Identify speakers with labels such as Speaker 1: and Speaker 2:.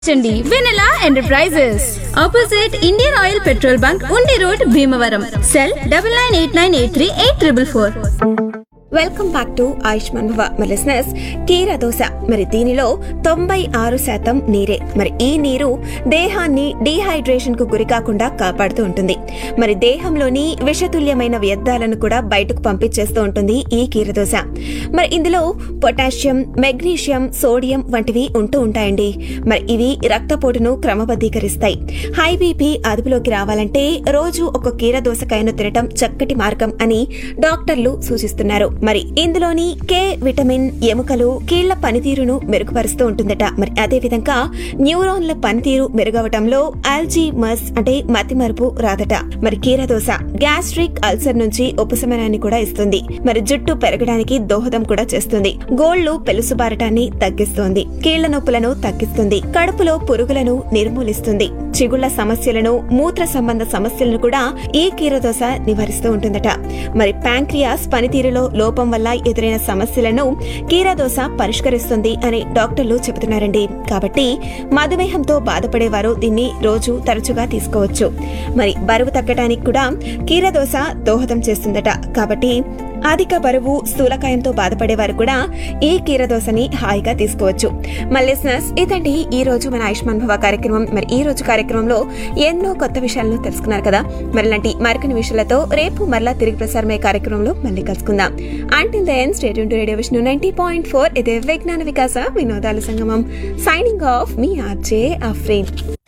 Speaker 1: Chandi Vennela enterprises opposite Indian Oil petrol bunk Undi road Bhimavaram cell double nine eight nine eight three eight triple four
Speaker 2: welcome back to Ayushman Bhava మరి listeners కీర దోశ మరి దీనిలో తొంభై ఆరు శాతం నీరే మరి ఈ నీరు దేహాన్ని డీహైడ్రేషన్ కు గురి కాకుండా కాపాడుతూ ఉంటుంది మరి దేహంలోని విషతుల్యమైన వ్యర్థాలను కూడా బయటకు పంపించేస్తూ ఉంటుంది ఈ కీర దోశ మరి ఇందులో పొటాషియం మెగ్నీషియం సోడియం వంటివి ఉంటూ ఉంటాయండి మరి ఇవి రక్తపోటును క్రమబద్ధీకరిస్తాయి హై బీపీ అదుపులోకి రావాలంటే రోజు ఒక కీర దోసకాయను తినటం చక్కటి మార్గం అని డాక్టర్లు సూచిస్తున్నారు మరి ఇందులోని కే విటమిన్ ఎముకలు కీళ్ల పనితీరును మెరుగుపరుస్తూ ఉంటుందట మరి అదే విధంగా న్యూరాన్ల పనితీరు మెరుగవటంలో ఆల్జీమస్ అంటే మతిమరుపు రాదట మరి కీర దోశ గ్యాస్ట్రిక్ అల్సర్ నుంచి ఉపశమనాన్ని కూడా ఇస్తుంది మరి జుట్టు పెరగడానికి దోహదం కూడా చేస్తుంది గోళ్లు పెలుసుబారటాన్ని తగ్గిస్తుంది కీళ్ల నొప్పులను తగ్గిస్తుంది కడుపులో పురుగులను నిర్మూలిస్తుంది చిగుళ్ల సమస్యలను మూత్ర సంబంధ సమస్యలను కూడా ఈ కీరదోస నివారిస్తూ ఉంటుందట మరి ప్యాంక్రియాస్ పనితీరులో లోపం వల్ల ఎదురైన సమస్యలను కీరదోస పరిష్కరిస్తుంది అని డాక్టర్లు చెబుతున్నారండి కాబట్టి మధుమేహంతో బాధపడేవారు దీన్ని రోజు తరచుగా తీసుకోవచ్చు మరి బరువు తగ్గడానికి కూడా కీరదోస దోహదం చేస్తుందట కాబట్టి అధిక బరువు స్థూలకాయంతో బాధపడేవారు కూడా ఈ కీరదోసని హాయిగా తీసుకోవచ్చు మల్లిస్నర్స్ ఇదండి ఈ రోజు మన ఆయుష్మాన్ భవ కార్యక్రమం మరి ఈ రోజు కార్యక్రమంలో ఎన్నో కొత్త విషయాలను తెలుసుకున్నారు కదా మరి ఇలాంటి మరికొన్ని విషయాలతో రేపు మరలా తిరిగి ప్రసారమయ్యే కార్యక్రమంలో మళ్ళీ కలుసుకుందాం until then state to radio Vishnu ninety point four ఇదే విజ్ఞాన వికాస వినోదాల సంగమం సైనింగ్ ఆఫ్ మీ ఆర్జే అఫ్రీన్